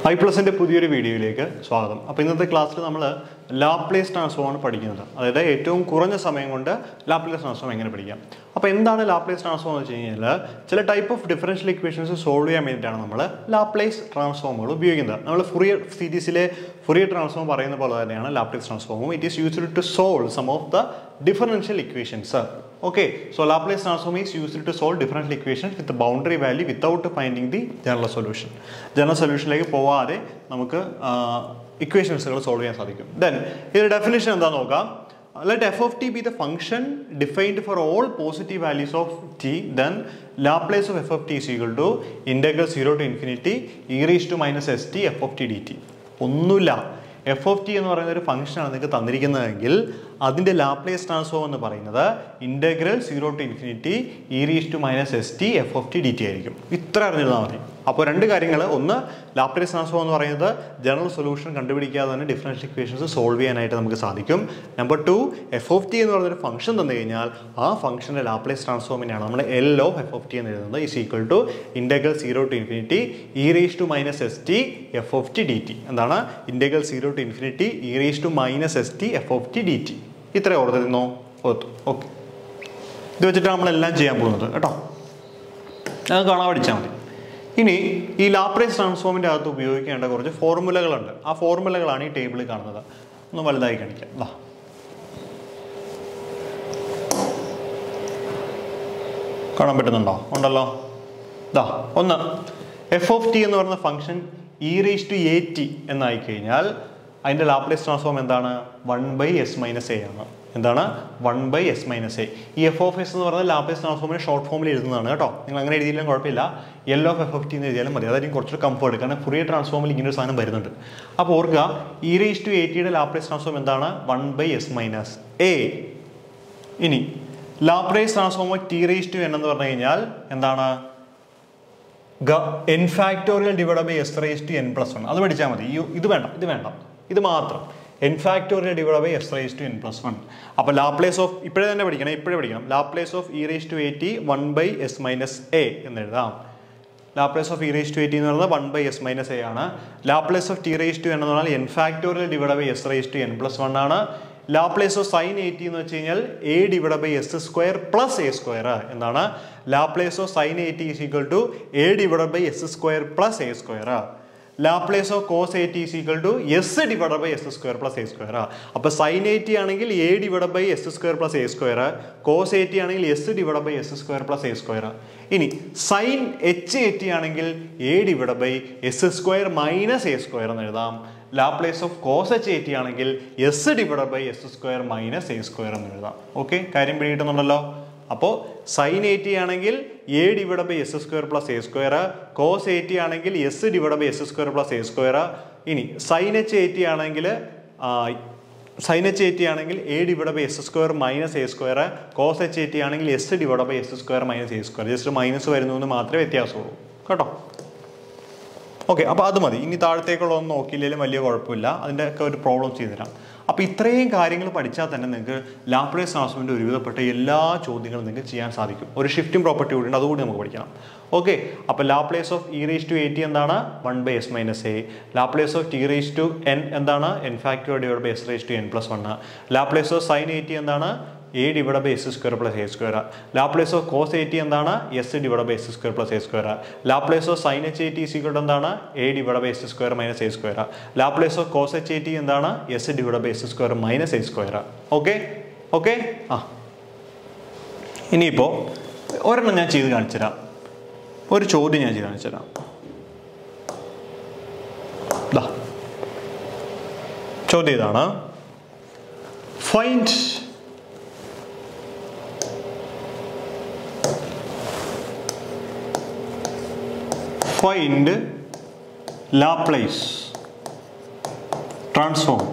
I പ്ലസിൻ്റെ പുതിയൊരു വീഡിയോയിലേക്ക് സ്വാഗതം അപ്പോൾ ഇന്നത്തെ ക്ലാസ്സിൽ നമ്മൾ ലാപ്ലേസ് ട്രാൻസ്ഫോം ആണ് പഠിക്കുന്നത് അതായത് ഏറ്റവും കുറഞ്ഞ സമയം കൊണ്ട് ലാപ്ലേസ് ട്രാൻസ്ഫോം എങ്ങനെ പഠിക്കാം അപ്പോൾ എന്താണ് ലാപ്ലേസ് ട്രാൻസ്ഫോം എന്ന് വെച്ച് കഴിഞ്ഞാൽ ചില type of differential equations solve ചെയ്യാൻ വേണ്ടിയിട്ടാണ് നമ്മൾ ലാപ്ലേസ് ട്രാൻസ്ഫോമുകൾ ഉപയോഗിക്കുന്നത് നമ്മൾ ഫുറിയർ സീരീസിലെ ഫുറിയർ ട്രാൻസ്ഫോം പറയുന്ന പോലെ തന്നെയാണ് ലാപ്ലേസ് ട്രാൻസ്ഫോമും it is used to solve some of the differential equations Okay, so Laplace transform is used to solve differential equations with the boundary value without finding the general solution. General സൊല്യൂഷനിലേക്ക് പോവാതെ നമുക്ക് ഇക്വേഷൻസുകൾ solve ചെയ്യാൻ സാധിക്കും then ഇതിന്റെ definition എന്താ നോക്കാം let f of t be the function defined for all positive values of t then Laplace of f of t equal to integral zero to infinity e raise to minus s t f of t d t ഒന്നുമില്ല f of t എന്ന് പറയുന്ന ഒരു ഫംഗ്ഷനാണ് നിങ്ങൾക്ക് തന്നിരിക്കുന്നതെങ്കിൽ അതിൻ്റെ Laplace transform എന്ന് പറയുന്നത് integral zero to infinity e raise to minus s t f of t d t ആയിരിക്കും ഇത്ര അറിഞ്ഞിരുന്നാൽ മതി അപ്പോൾ രണ്ട് കാര്യങ്ങൾ ഒന്ന് ലാപ്ലേസ് ട്രാൻസ്ഫോം എന്ന് പറയുന്നത് ജനറൽ സൊല്യൂഷൻ കണ്ടുപിടിക്കാതെ തന്നെ ഡിഫറൻഷ്യൽ ഇക്വേഷൻസ് സോൾവ് ചെയ്യാനായിട്ട് നമുക്ക് സാധിക്കും number two f of t എന്ന് പറയുന്നൊരു ഫംഗ്ഷൻ തന്നു കഴിഞ്ഞാൽ ആ ഫംഗ്ഷൻ്റെ ലാപ്ലേസ് ട്രാൻസ്ഫോമിനെയാണ് നമ്മൾ L of f of t എന്ന് എഴുതുന്നത് is equal to integral zero to infinity e raise to minus s t f of t d t എന്താണ് integral zero to infinity e raise to minus s t f of t d t ഇത്ര ഓർത്തിരുന്നോ ഓർത്തു okay ഇത് വെച്ചിട്ട് നമ്മളെല്ലാം ചെയ്യാൻ പോകുന്നത് കേട്ടോ അത് കാണാൻ പഠിച്ചാൽ മതി ഇനി ഈ ലാപ്ലേസ് ട്രാൻസ്ഫോമിൻ്റെ അകത്ത് ഉപയോഗിക്കേണ്ട കുറച്ച് ഫോർമുലകളുണ്ട് ആ ഫോർമുലകളാണ് ഈ ടേബിളിൽ കാണുന്നത് ഒന്ന് വലുതായി കാണിക്കാം വാ കാണാൻ പറ്റുന്നുണ്ടോ ഉണ്ടല്ലോ ദാ ഒന്ന് എഫ് ഓഫ് ടി എന്ന് പറയുന്ന function e raise to a t എന്നായി കഴിഞ്ഞാൽ അതിൻ്റെ ലാപ്ലേസ് ട്രാൻസ്ഫോം എന്താണ് one by s minus a ആണ് എന്താണ് one by s minus a ഈ എഫ് ഓഫ് എസ് എന്ന് പറയുന്നത് ലാപ്ലേസ് ട്രാൻസ്ഫോമിനെ ഷോർട്ട് ഫോമിൽ എഴുതുന്നതാണ് കേട്ടോ നിങ്ങൾ അങ്ങനെ എഴുതിയാലും കുഴപ്പമില്ല L of f f t എന്ന് എഴുതിയാലും മതി അതായിരിക്കും കുറച്ചൊരു കംഫർട്ട് കാരണം ഫുറിയ ട്രാൻസ്ഫോമിൽ ഇങ്ങനെ ഒരു സാധനം വരുന്നുണ്ട് അപ്പോൾ ഓർക്കുക ഇ റേസ് ടു എ ടിയുടെ ലാപ്ലേസ് ട്രാൻസ്ഫോം എന്താണ് one by s minus a ഇനി Laplace transform of t raise to n എന്ന് പറഞ്ഞു കഴിഞ്ഞാൽ എന്താണ് n factorial divide by s raise to n plus one അത് പഠിച്ചാൽ മതി ഈ- ഇത് വേണ്ട ഇത് വേണ്ട ഇത് മാത്രം n factorial divide by s raise to n plus one അപ്പോൾ ലാപ്ലേസ് ഓഫ് ഇപ്പോഴേ തന്നെ പഠിക്കണം ഇപ്പോഴേ പഠിക്കണം Laplace of e raise to a t one by s minus a എന്ന് എഴുതാം Laplace of e raise to a t എന്ന് പറയുന്നത് one by s minus a ആണ് Laplace of t raise to എന്ന് പറഞ്ഞാൽ n factorial divide by s raise to n plus one ആണ് Laplace of sine eighty എന്ന് വെച്ച് കഴിഞ്ഞാൽ a divide by s square plus a square എന്താണ് Laplace of sine a t is equal to a divide by s square plus a square Laplace of cos a t is equal to s divide by s square plus a square അപ്പോൾ sine a t ആണെങ്കിൽ a divide by s square plus a square cos a t ആണെങ്കിൽ s divide by s square plus a square ഇനി sine h a t ആണെങ്കിൽ a divide by s square minus a square എന്ന് എഴുതാം Laplace of cos h a t ആണെങ്കിൽ s divide by s square minus a square എന്ന് എഴുതാം okay കാര്യം പിടികിട്ടുന്നുണ്ടല്ലോ അപ്പോൾ സൈൻ എയ്റ്റി ആണെങ്കിൽ a divide by s square plus a square cos a t ആണെങ്കിൽ s divide by s square plus a square ഇനി sine h a t ആണെങ്കിൽ sine h a t ആണെങ്കിൽ a divide by s square minus a square cos h a t ആണെങ്കിൽ s divide by s square minus a square just minus വരുന്നു എന്ന് മാത്രമേ വ്യത്യാസമുള്ളൂ കേട്ടോ okay അപ്പോൾ അത് മതി ഇനി താഴത്തേക്കുള്ളതൊന്നും നോക്കിയില്ലെങ്കിലും വലിയ കുഴപ്പമില്ല അതിൻ്റെ ഒക്കെ ഒരു പ്രോബ്ലം ചെയ്തു തരാം അപ്പോൾ ഇത്രയും കാര്യങ്ങൾ പഠിച്ചാൽ തന്നെ നിങ്ങൾക്ക് ലാപ്ലേസ് ട്രാൻസ്ഫോമിൻ്റെ ഒരുവിധപ്പെട്ട എല്ലാ ചോദ്യങ്ങളും നിങ്ങൾക്ക് ചെയ്യാൻ സാധിക്കും ഒരു ഷിഫ്റ്റിംഗ് പ്രോപ്പർട്ടി കൂടി ഉണ്ട് അതുകൂടി നമുക്ക് പഠിക്കണം ഓക്കെ അപ്പോൾ Laplace of e raise to a t എന്താണ് one by s minus a Laplace of t raise to n എന്താണ് n factor divide by s raise to n plus one Laplace of sine a t എന്താണ് a divide by s square plus a square Laplace of cos a t എന്താണ് s divide by s square plus a square Laplace of sine h a t is equal എന്താണ് a divide by s square minus a square Laplace of cos h a t എന്താണ് s divide by s square minus a square okay okay ആ ഇനിയിപ്പോൾ ഒരെണ്ണം ഞാൻ ചെയ്ത് കാണിച്ചു തരാം ഒരു ചോദ്യം ഞാൻ ചെയ്ത് കാണിച്ചു തരാം ദാ. ചോദ്യം ഇതാണ് find find Laplace transform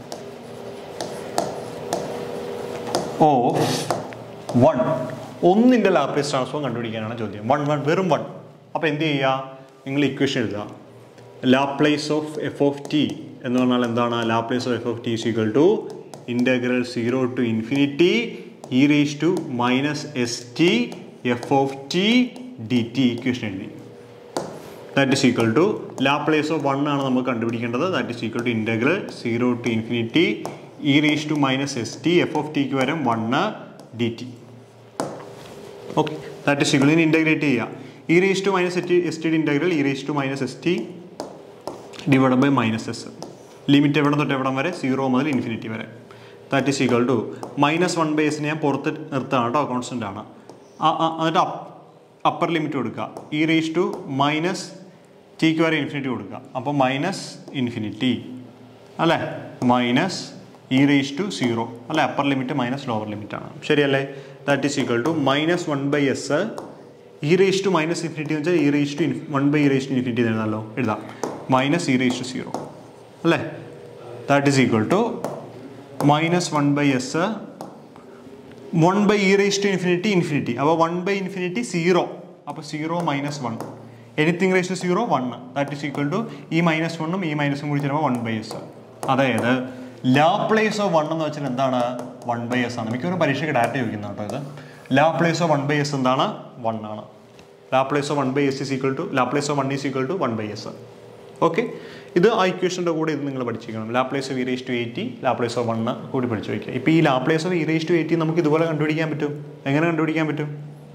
of one ഒന്നിൻ്റെ ലാപ്ലേസ് ട്രാൻസ്ഫോം കണ്ടുപിടിക്കാനാണ് ചോദ്യം വൺ വൺ വെറും വൺ അപ്പോൾ എന്ത് ചെയ്യുക നിങ്ങൾ ഇക്വേഷൻ എഴുതുക Laplace of f of t എന്ന് പറഞ്ഞാൽ എന്താണ് Laplace of f of t is equal to integral zero to infinity e raise to minus s t f of t d t equation എഴുതി that is equal to Laplace of one ആണ് നമുക്ക് കണ്ടുപിടിക്കേണ്ടത് that is equal to integral zero to infinity e raise to minus s t f of ടിക്ക് വരും one d t okay that is equal ഇതിന് integrate ചെയ്യുക e raise to minus s t s t integral e raise to minus s t divide by minus s limit എവിടെ തൊട്ട് എവിടം വരെ zero മുതൽ infinity വരെ that is equal to minus one by എസിനെ ഞാൻ പുറത്ത് നിർത്തുകയാണ് കേട്ടോ കോൺസ്റ്റൻ്റ് ആണ് ആ- ആ- എന്നിട്ട് അപ്പർ ലിമിറ്റ് കൊടുക്കുക ഇ റേസ് ടു മൈനസ് ടിക്ക് വരെ ഇൻഫിനിറ്റി കൊടുക്കുക അപ്പോൾ മൈനസ് ഇൻഫിനിറ്റി അല്ലേ minus e raise to zero അല്ലേ upper limit minus lower limit ആണ് ശരിയല്ലേ that is equal to minus one by s e raise to minus infinity എന്ന് വെച്ചാൽ e raise to one by e raise to infinity എഴുതാമല്ലോ എഴുതാം minus e raise to zero അല്ലേ that is equal to minus one by s one by e raise to infinity infinity അപ്പോൾ one by infinity zero അപ്പോൾ zero minus one anything raise to zero one that is equal to ഈ minus വണ്ണും ഈ മൈനസും കൂടി ചേരുമ്പോൾ one by s അതായത് Laplace of one എന്ന് വെച്ചാൽ എന്താണ് വൺ ബൈ എസ് ആണ് മിക്കവാറും പരീക്ഷയ്ക്ക് ഡാറ്റ ചോദിക്കുന്ന കേട്ടോ ഇത് Laplace of one by s എന്താണ് വൺ ആണ് Laplace of one by s is equal to Laplace of one is equal to one by s okay ഇത് ആ ഇക്വേഷൻ്റെ കൂടെ ഇത് നിങ്ങൾ പഠിച്ചിരിക്കണം Laplace of e raise to a t Laplace of one കൂടി പഠിച്ചു വയ്ക്കുക ഇപ്പോൾ ഈ Laplace of e raise to a t നമുക്ക് ഇതുപോലെ കണ്ടുപിടിക്കാൻ പറ്റും എങ്ങനെ കണ്ടുപിടിക്കാൻ പറ്റും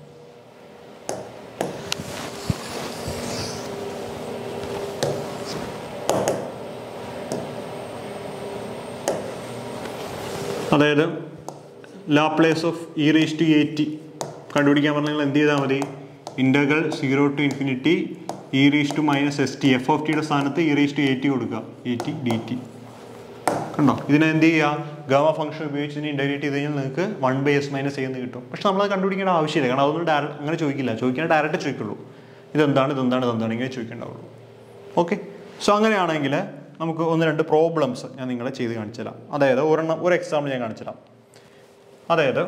അതായത് Laplace of e raise to a t കണ്ടുപിടിക്കാൻ പറഞ്ഞാൽ നിങ്ങൾ എന്ത് ചെയ്താൽ മതി integral zero to infinity e raise to minus s t f of ടിയുടെ സ്ഥാനത്ത് ഇ റേസ് ടു എയ്റ്റി കൊടുക്കുക എയ്റ്റി ഡി ടി കണ്ടോ ഇതിനെ എന്ത് ചെയ്യുക ഗാമ ഫംഗ്ഷൻ ഉപയോഗിച്ച് ഇതിനെ ഇൻ്റഗ്രേറ്റ് ചെയ്ത് കഴിഞ്ഞാൽ നിങ്ങൾക്ക് വൺ ബൈ എസ് മൈനസ് ചെയ്യുന്ന കിട്ടും പക്ഷെ നമ്മളത് കണ്ടുപിടിക്കേണ്ട ആവശ്യമില്ല കാരണം അതൊന്നും ഡയറക്റ്റ് അങ്ങനെ ചോദിക്കില്ല ചോദിക്കാൻ ഡയറക്റ്റ് ചോദിക്കുള്ളൂ ഇതെന്താണ് ഇതെന്താണ് ഇതെന്താണ് ഇങ്ങനെ ചോദിക്കേണ്ടാവുള്ളൂ ഓക്കെ സോ അങ്ങനെയാണെങ്കിൽ നമുക്ക് ഒന്ന് രണ്ട് പ്രോബ്ലംസ് ഞാൻ നിങ്ങളെ ചെയ്ത് കാണിച്ചു തരാം അതായത് ഒരെണ്ണം ഒരു എക്സാമ്പിൾ ഞാൻ കാണിച്ചു തരാം അതായത്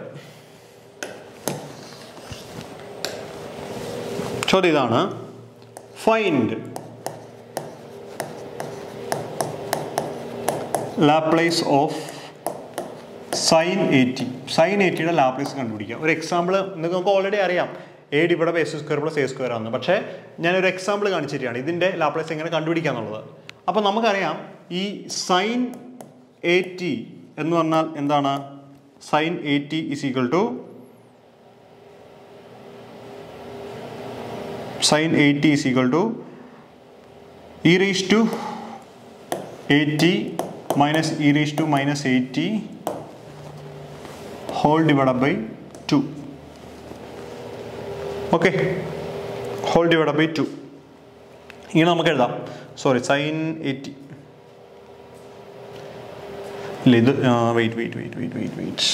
ചോദ്യം ഇതാണ് find Laplace of sine a t sine എയ്റ്റിയുടെ ലാപ്ലേസ് കണ്ടുപിടിക്കുക ഒരു എക്സാമ്പിൾ നിങ്ങൾക്ക് ഓൾറെഡി അറിയാം a divide by s square plus a square ആണ് പക്ഷേ ഞാനൊരു എക്സാമ്പിൾ കാണിച്ചിട്ടാണ് ഇതിൻ്റെ ലാപ്ലേസ് എങ്ങനെ കണ്ടുപിടിക്കുക എന്നുള്ളത് അപ്പോൾ നമുക്കറിയാം ഈ സൈൻ എയ്റ്റി എന്ന് പറഞ്ഞാൽ എന്താണ് sine a t is equal to sine a t is equal to e raise to a t minus e raised to minus 80 whole divided by 2 okay whole divide by two ഇങ്ങനെ നമുക്ക് എഴുതാം സോറി സൈൻ എയ്റ്റി ഇല്ല ഇത് wait wait wait wait wait wait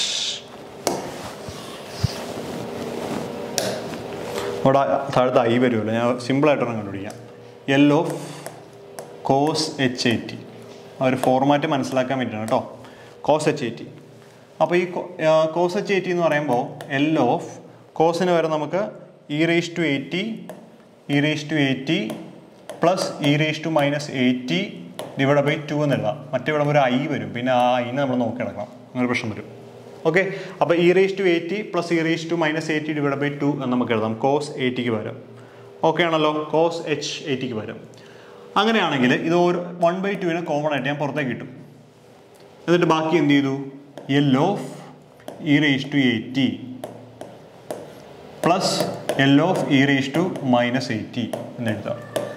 അവിടെ താഴത്ത് i വരുമല്ലോ ഞാൻ സിമ്പിളായിട്ടൊന്ന് കണ്ടുപിടിക്കാം L of cos h a t ആ ഒരു ഫോർമാറ്റ് മനസ്സിലാക്കാൻ വേണ്ടിയിട്ടാണ് കേട്ടോ കോസ് എച്ച് എയ്റ്റി അപ്പോൾ ഈ കോസ് എച്ച് എയ്റ്റി എന്ന് പറയുമ്പോൾ എൽ ഓഫ് കോസിന് വരെ നമുക്ക് e raise to a t e raise to a t plus e raise to minus a t divide by two എന്ന് എഴുതാം മറ്റേ ഒരു ഐ വരും പിന്നെ ആ ഐനെ നമ്മൾ നോക്കി നടക്കണം അങ്ങനെ ഒരു പ്രശ്നം വരും ഓക്കെ അപ്പോൾ e raise to a t plus e raise to minus a t divide by two എന്ന് നമുക്ക് എഴുതാം കോസ് എയ്റ്റിക്ക് പകരം ഓക്കെ ആണല്ലോ കോസ് എച്ച് എയ്റ്റിക്ക് പകരം അങ്ങനെയാണെങ്കിൽ ഇത് ഒരു വൺ ബൈ ടുവിനെ കോമൺ ആയിട്ട് ഞാൻ പുറത്തേക്ക് കിട്ടും എന്നിട്ട് ബാക്കി എന്ത് ചെയ്തു L of e raise to a t plus L of e raise to minus a t എന്ന് എഴുതാം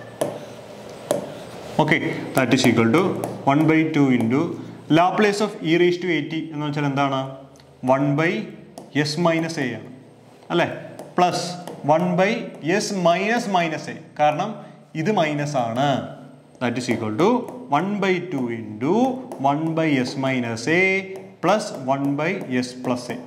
okay that is equal to one by two into Laplace of e raise to a t എന്ന് വെച്ചാൽ എന്താണ് one by s minus a ആണ് അല്ലേ plus one by s minus minus a കാരണം ഇത് minus ആണ് that is equal to one by two into one by s minus a plus one by s plus a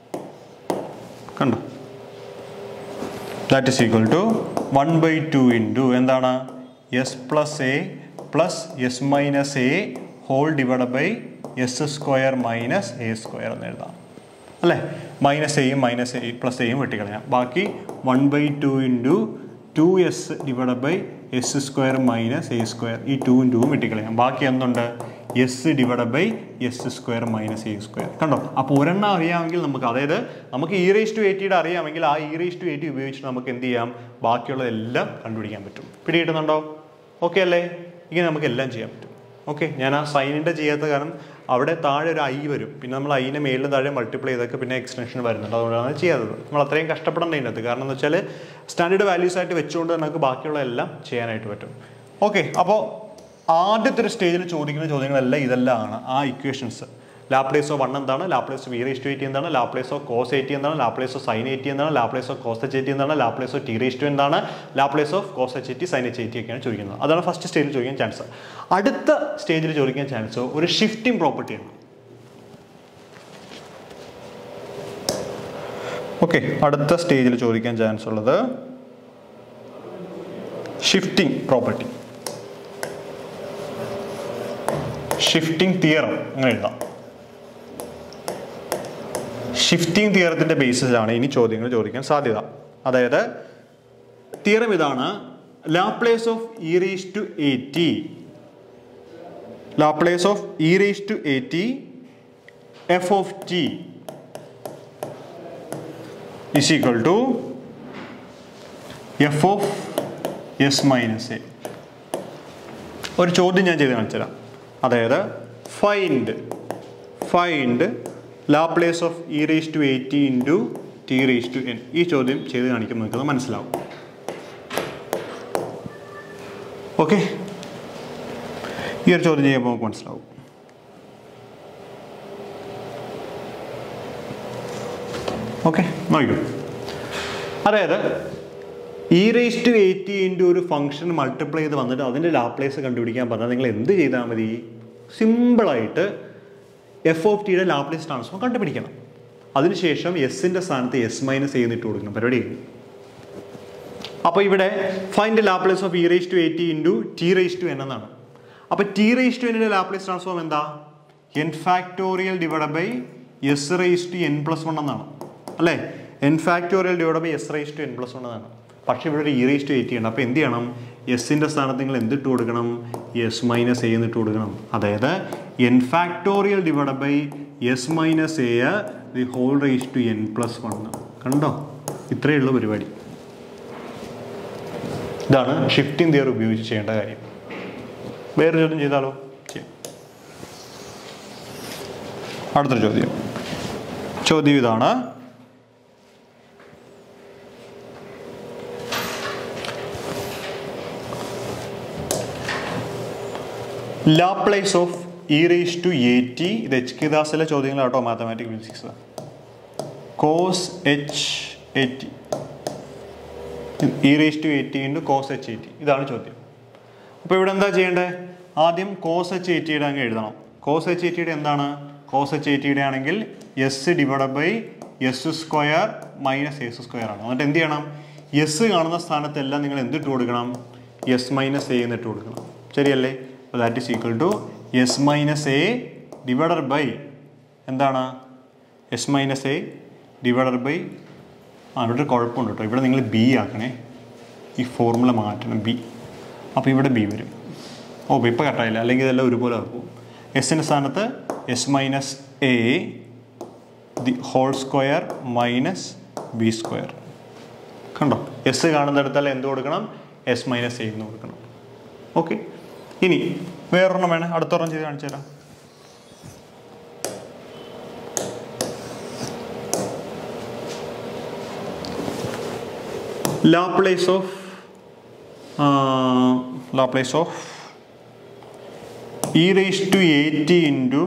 കണ്ടോ that is equal to one by two into എന്താണ് s plus a plus s minus a whole divide by s square minus a square എന്ന് എഴുതാം അല്ലേ minus എയും minus a plus എയും വെട്ടിക്കളയാം ബാക്കി one by two into two s divide by s square minus a square ഈ ടൂവും ടൂവും വെട്ടിക്കളയാം ബാക്കി എന്തുണ്ട് s divide by s square minus a square കണ്ടോ അപ്പോൾ ഒരെണ്ണം അറിയാമെങ്കിൽ നമുക്ക് അതായത് നമുക്ക് ഇ റേസ് ടു എയ്റ്റിയുടെ അറിയാമെങ്കിൽ ആ ഇ റേസ് ടു എയ്റ്റി ഉപയോഗിച്ചിട്ട് നമുക്ക് എന്ത് ചെയ്യാം ബാക്കിയുള്ളതെല്ലാം കണ്ടുപിടിക്കാൻ പറ്റും പിടികിട്ടുന്നുണ്ടോ ഓക്കെ അല്ലേ ഇങ്ങനെ നമുക്ക് എല്ലാം ചെയ്യാൻ പറ്റും ഓക്കെ ഞാൻ ആ സൈനിൻ്റെ ചെയ്യാത്ത കാരണം അവിടെ താഴെ ഒരു ഐ വരും പിന്നെ നമ്മൾ ഐനെ മേളിൽ താഴെ മൾട്ടിപ്ലൈ ചെയ്തൊക്കെ പിന്നെ എക്സ്റ്റൻഷൻ വരുന്നുണ്ട് അതുകൊണ്ടാണ് ചെയ്യാത്തത് നമ്മൾ അത്രയും കഷ്ടപ്പെടേണ്ട ഇതിനകത്ത് കാരണം എന്ന് വെച്ചാൽ സ്റ്റാൻഡേർഡ് വാല്യൂസ് ആയിട്ട് വെച്ചുകൊണ്ട് നമുക്ക് ബാക്കിയുള്ള എല്ലാം ചെയ്യാനായിട്ട് പറ്റും ഓക്കെ അപ്പോൾ ആദ്യത്തെ ഒരു സ്റ്റേജിൽ ചോദിക്കുന്ന ചോദ്യങ്ങളെല്ലാം ഇതെല്ലാം ആണ് ആ ഇക്വേഷൻസ് ലാപ്ലേസ് ഓഫ് വൺ എന്താണ് Laplace of e to a t എന്താണ് ലാപ്ലേസ് ഓഫ് കോസ് എയ്റ്റി എന്താണ് ലാപ്ലേസ് ഓഫ് സൈൻ എയ്റ്റി എന്താണ് Laplace of cos h a t എന്താണ് Laplace of t raise to എന്താണ് Laplace of cos h a t sine h a t ഒക്കെയാണ് ചോദിക്കുന്നത് അതാണ് first സ്റ്റേജിൽ ചോദിക്കാൻ ചാൻസ് അടുത്ത സ്റ്റേജിൽ ചോദിക്കാൻ ചാൻസ് ഒരു ഷിഫ്റ്റിംഗ് പ്രോപ്പർട്ടിയാണ് ഓക്കെ അടുത്ത സ്റ്റേജിൽ ചോദിക്കാൻ ചാൻസ് ഉള്ളത് ഷിഫ്റ്റിംഗ് പ്രോപ്പർട്ടി ഷിഫ്റ്റിംഗ് തിയറം അങ്ങനെ എഴുതാം ഷിഫ്റ്റിംഗ് തിയറത്തിന്റെ ബേസിസിലാണ് ഇനി ചോദ്യങ്ങൾ ചോദിക്കാൻ സാധ്യത അതായത് തിയറം ഇതാണ് Laplace of e raise to a t Laplace of e raise to a t f of t is equal to f of s minus a ഒരു ചോദ്യം ഞാൻ ചെയ്ത് കാണിച്ചുതരാം അതായത് find find Laplace of e raise to a t into t raise to n ഈ ചോദ്യം ചെയ്ത് കാണിക്കുമ്പോൾ നിങ്ങൾക്കത് മനസ്സിലാവും ഓക്കെ ഈ ഒരു ചോദ്യം ചെയ്യുമ്പോൾ നമുക്ക് മനസ്സിലാവും ഓക്കെ നോക്കൂ അതായത് e raise to a t into ഒരു ഫംഗ്ഷൻ മൾട്ടിപ്ലൈ ചെയ്ത് വന്നിട്ട് അതിൻ്റെ ലാപ്ലേസ് കണ്ടുപിടിക്കാൻ പറഞ്ഞാൽ നിങ്ങൾ എന്ത് ചെയ്താൽ മതി സിമ്പിളായിട്ട് എഫ് ഓഫ് ടിയുടെ ലാപ്ലേസ് ട്രാൻസ്ഫോം കണ്ടുപിടിക്കണം അതിനുശേഷം എസിൻ്റെ സ്ഥാനത്ത് എസ് മൈനസ് ചെയ്തിട്ട് കൊടുക്കണം പരിപാടി കഴിഞ്ഞു അപ്പോൾ ഇവിടെ find Laplace of e raise to a t into t raise to n എന്നാണ് അപ്പോൾ ടി റേസ് ടു എന്നിൻ്റെ ലാപ്ലേസ് ട്രാൻസ്ഫോം എന്താ n factorial divide by s raise to n plus one എന്നാണ് അല്ലേ n factorial divide by s raise to n plus one എന്നാണ് പക്ഷേ ഇവിടെ ഒരു ഇ റേസ് ടു എയ്റ്റി ഉണ്ട് അപ്പോൾ എന്ത് ചെയ്യണം എസിൻ്റെ സ്ഥാനത്ത് നിങ്ങൾ എന്തിട്ട് കൊടുക്കണം എസ് മൈനസ് എ എന്നിട്ട് കൊടുക്കണം അതായത് n factorial divide by s minus a the whole raise to n plus one കണ്ടോ ഇത്രയേ ഉള്ളൂ പരിപാടി ഇതാണ് ഷിഫ്റ്റിംഗ് തിയർ ഉപയോഗിച്ച് ചെയ്യേണ്ട കാര്യം വേറെ ചോദ്യം ചെയ്താലോ ചെയ്യാം അടുത്തൊരു ചോദ്യം ചോദ്യം ഇതാണ് Laplace of e raise to a t ഇത് എച്ച് കെ ദാസിലെ ചോദ്യങ്ങളാട്ടോ mathematic physics cos h a t e raise to a t into cos h a t ഇതാണ് ചോദ്യം അപ്പോൾ ഇവിടെ എന്താ ചെയ്യേണ്ടത് ആദ്യം കോസ് എച്ച് എയ്റ്റിയുടെ അങ്ങ് എഴുതണം കോസ് എച്ച് എയ്റ്റിയുടെ എന്താണ് കോസ് എച്ച് എയ്റ്റിയുടെ ആണെങ്കിൽ s divide by s square minus s square ആണ് എന്നിട്ട് എന്ത് ചെയ്യണം എസ് കാണുന്ന സ്ഥാനത്തെല്ലാം നിങ്ങൾ എന്തിട്ട് കൊടുക്കണം എസ് മൈനസ് എ എന്നിട്ട് കൊടുക്കണം ശരിയല്ലേ അപ്പോൾ that is equal to s minus a divided by എന്താണ് s minus a divided by ആ ഇവിടെ ഒരു കുഴപ്പമുണ്ട് കേട്ടോ ഇവിടെ നിങ്ങൾ ബി ആക്കണേ ഈ ഫോർമുല മാറ്റണം ബി അപ്പോൾ ഇവിടെ ബി വരും ഓ ഇപ്പോൾ കറക്റ്റായില്ല അല്ലെങ്കിൽ ഇതെല്ലാം ഒരുപോലെ ആക്കും എസിൻ്റെ സ്ഥാനത്ത് s minus a the whole square minus b square കണ്ടോ എസ് കാണുന്നിടത്തെല്ലാം എന്ത് കൊടുക്കണം എസ് മൈനസ് എ എന്ന് കൊടുക്കണം ഓക്കെ ഇനി വേറൊരെണ്ണം വേണേ അടുത്തൊരെണ്ണം ചെയ്ത് കാണിച്ചു തരാം Laplace of uh, Laplace of e raised to 80 into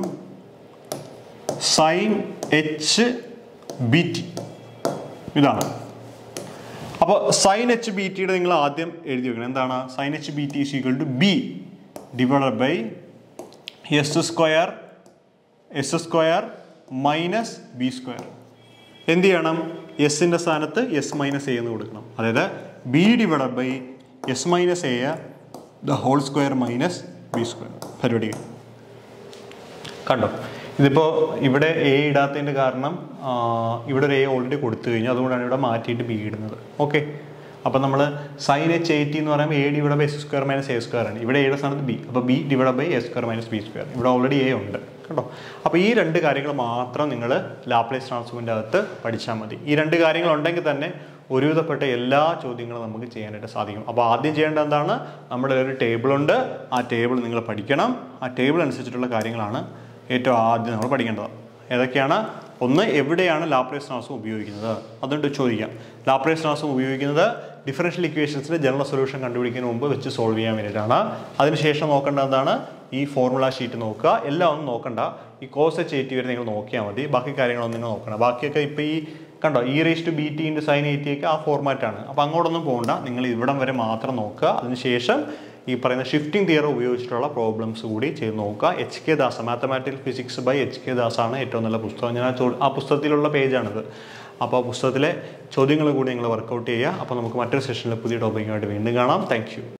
sin h bt ഇതാണ് അപ്പോൾ സൈൻ എച്ച് ബി ടിയുടെ നിങ്ങൾ ആദ്യം എഴുതി വെക്കണം എന്താണ് sine h b t is equal to b divide by s square s square minus b square എന്ത് ചെയ്യണം എസിൻ്റെ സ്ഥാനത്ത് എസ് മൈനസ് എ എന്ന് കൊടുക്കണം അതായത് b divide by s minus a the whole square minus b square പരിപാടി കഴിഞ്ഞു. കണ്ടോ ഇതിപ്പോൾ ഇവിടെ എ ഇടാത്തതിൻ്റെ കാരണം ആ, ഇവിടെ ഒരു എ ഓൾറെഡി കൊടുത്തു കഴിഞ്ഞു അതുകൊണ്ടാണ് ഇവിടെ മാറ്റിയിട്ട് ബി ഇടുന്നത് ഓക്കെ അപ്പോൾ നമ്മൾ സൈൻ എച്ച് എയ്റ്റി എന്ന് പറയുമ്പോൾ a divide by s square minus a square ആണ് ഇവിടെ എയുടെ സ്ഥാനത്ത് ബി അപ്പോൾ b divide by a square minus b square ഇവിടെ ഓൾറെഡി എ ഉണ്ട് കേട്ടോ അപ്പോൾ ഈ രണ്ട് കാര്യങ്ങൾ മാത്രം നിങ്ങൾ ലാപ്ലേസ് ട്രാൻസ്ഫോമിൻ്റെ അകത്ത് പഠിച്ചാൽ മതി ഈ രണ്ട് കാര്യങ്ങൾ ഉണ്ടെങ്കിൽ തന്നെ ഒരുവിധപ്പെട്ട എല്ലാ ചോദ്യങ്ങളും നമുക്ക് ചെയ്യാനായിട്ട് സാധിക്കും അപ്പോൾ ആദ്യം ചെയ്യേണ്ടത് എന്താണ് നമ്മുടെ ഒരു ടേബിൾ ഉണ്ട് ആ ടേബിൾ നിങ്ങൾ പഠിക്കണം ആ ടേബിൾ അനുസരിച്ചിട്ടുള്ള കാര്യങ്ങളാണ് ഏറ്റവും ആദ്യം നമ്മൾ പഠിക്കേണ്ടത് ഏതൊക്കെയാണ് ഒന്ന് എവിടെയാണ് ലാപ്ലേസ് ട്രാൻസ്ഫോം ഉപയോഗിക്കുന്നത് അതുകൊണ്ട് ചോദിക്കാം ലാപ്ലേസ് ട്രാൻസ്ഫോം ഉപയോഗിക്കുന്നത് ഡിഫറൻഷ്യൽ ഇക്വേഷൻസിൻ്റെ ജനറൽ സൊല്യൂഷൻ കണ്ടുപിടിക്കുന്നതിന് മുമ്പ് വെച്ച് സോൾവ് ചെയ്യാൻ വേണ്ടിയിട്ടാണ് അതിനുശേഷം നോക്കേണ്ടത് എന്താണ് ഈ ഫോർമുല ഷീറ്റ് നോക്കുക എല്ലാം ഒന്നും നോക്കണ്ട ഈ കോസ് എച്ച് എയ്റ്റി വരെ നിങ്ങൾ നോക്കിയാൽ മതി ബാക്കി കാര്യങ്ങളൊന്നും നിങ്ങൾ നോക്കണം ബാക്കിയൊക്കെ ഇപ്പോൾ ഈ കണ്ടോ e raise to b t into sine a t ഒക്കെ ആ ഫോർമാറ്റാണ് അപ്പോൾ അങ്ങോട്ടൊന്നും പോകണ്ട നിങ്ങൾ ഇവിടം വരെ മാത്രം നോക്കുക അതിനുശേഷം ഈ പറയുന്ന ഷിഫ്റ്റിംഗ് തിയറി ഉപയോഗിച്ചിട്ടുള്ള പ്രോബ്ലംസ് കൂടി ചെയ്ത് നോക്കുക h k Das mathematical physics by h k Das ആണ് ഏറ്റവും നല്ല പുസ്തകം ഞാൻ ആ ചോ- ആ പുസ്തകത്തിലുള്ള പേജാണിത് അപ്പോൾ ആ പുസ്തകത്തിലെ ചോദ്യങ്ങൾ കൂടി നിങ്ങൾ വർക്കൗട്ട് ചെയ്യുക അപ്പോൾ നമുക്ക് മറ്റൊരു സെഷനിൽ പുതിയ ടോപ്പിക്കുമായിട്ട് വീണ്ടും കാണാം താങ്ക്